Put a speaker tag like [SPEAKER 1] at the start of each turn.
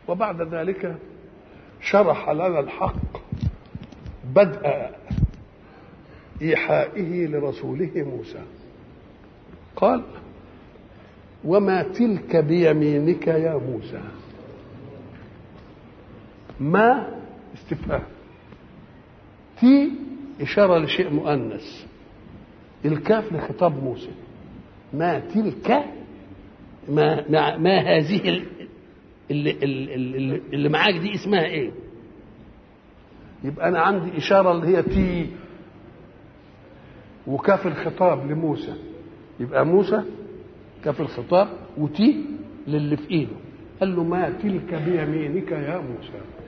[SPEAKER 1] وبعد ذلك شرح لنا الحق بدء إيحائه لرسوله موسى قال وما تلك بيمينك يا موسى ما استفهام تي إشارة لشيء مؤنث الكاف لخطاب موسى ما تلك ما ما, ما هذه اللي, اللي, اللي معاك دي اسمها ايه يبقى انا عندي اشاره اللي هي تي وكاف الخطاب لموسى يبقى موسى كاف الخطاب وتي للي في ايده قال له ما تلك بيمينك يا موسى